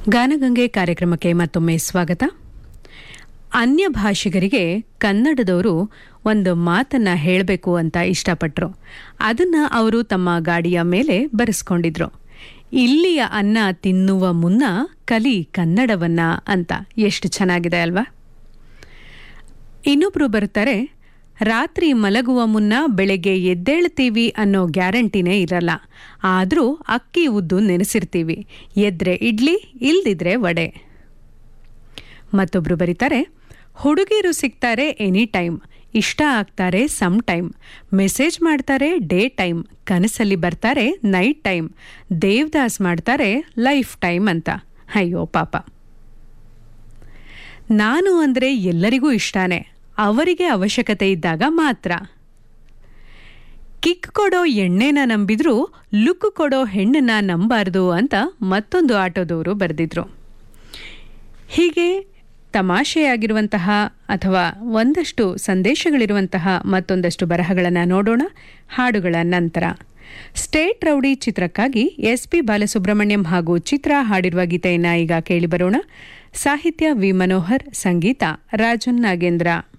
ಗಾನಗಂಗೆ ಕಾರ್ಯಕ್ರಮಕ್ಕೆ ಮತ್ತೊಮ್ಮೆ ಸ್ವಾಗತ ಅನ್ಯ ಭಾಷಿಗರಿಗೆ ಕನ್ನಡದವರು ಒಂದು ಮಾತನ್ನ ಹೇಳಬೇಕು ಅಂತ ಇಷ್ಟಪಟ್ರು ಅದನ್ನ ಅವರು ತಮ್ಮ ಗಾಡಿಯ ಮೇಲೆ ಬರೆಸ್ಕೊಂಡಿದ್ರು ಇಲ್ಲಿಯ ಅನ್ನ ತಿನ್ನುವ ಮುನ್ನ ಕಲಿ ಕನ್ನಡವನ್ನ ಅಂತ ಎಷ್ಟು ಚೆನ್ನಾಗಿದೆ ಅಲ್ವಾ ಇನ್ನೊಬ್ರು ಬರ್ತಾರೆ ರಾತ್ರಿ ಮಲಗುವ ಮುನ್ನ ಬೆಳಗ್ಗೆ ಎದ್ದೇಳ್ತೀವಿ ಅನ್ನೋ ಗ್ಯಾರಂಟಿನೇ ಇರಲ್ಲ ಆದರೂ ಅಕ್ಕಿ ಉದ್ದು ನೆನೆಸಿರ್ತೀವಿ ಎದ್ರೆ ಇಡ್ಲಿ ಇಲ್ದಿದ್ರೆ ವಡೆ ಮತ್ತೊಬ್ರು ಬರೀತಾರೆ ಹುಡುಗಿರು ಸಿಗ್ತಾರೆ ಎನಿ ಟೈಮ್ ಇಷ್ಟ ಆಗ್ತಾರೆ ಸಮ್ ಟೈಮ್ ಮೆಸೇಜ್ ಮಾಡ್ತಾರೆ ಡೇ ಟೈಮ್ ಕನಸಲ್ಲಿ ಬರ್ತಾರೆ ನೈಟ್ ಟೈಮ್ ದೇವ್ದಾಸ್ ಮಾಡ್ತಾರೆ ಲೈಫ್ ಟೈಮ್ ಅಂತ ಅಯ್ಯೋ ಪಾಪ ನಾನು ಅಂದರೆ ಎಲ್ಲರಿಗೂ ಇಷ್ಟಾನೆ ಅವರಿಗೆ ಅವಶ್ಯಕತೆ ಇದ್ದಾಗ ಮಾತ್ರ ಕಿಕ್ ಕೊಡೋ ಎಣ್ಣೆನ ನಂಬಿದ್ರೂ ಲುಕ್ ಕೊಡೋ ಹೆಣ್ಣನ್ನ ನಂಬಾರ್ದು ಅಂತ ಮತ್ತೊಂದು ಆಟೋದವರು ಬರೆದಿದ್ರು ಹೀಗೆ ತಮಾಷೆಯಾಗಿರುವಂತಹ ಅಥವಾ ಒಂದಷ್ಟು ಸಂದೇಶಗಳಿರುವಂತಹ ಮತ್ತೊಂದಷ್ಟು ಬರಹಗಳನ್ನು ನೋಡೋಣ ಹಾಡುಗಳ ನಂತರ ಸ್ಟೇಟ್ ರೌಡಿ ಚಿತ್ರಕ್ಕಾಗಿ ಎಸ್ ಪಿ ಬಾಲಸುಬ್ರಹ್ಮಣ್ಯಂ ಹಾಗೂ ಚಿತ್ರ ಹಾಡಿರುವ ಗೀತೆಯನ್ನ ಈಗ ಕೇಳಿಬರೋಣ ಸಾಹಿತ್ಯ ವಿ ಮನೋಹರ್ ಸಂಗೀತ ರಾಜನ್ ನಾಗೇಂದ್ರ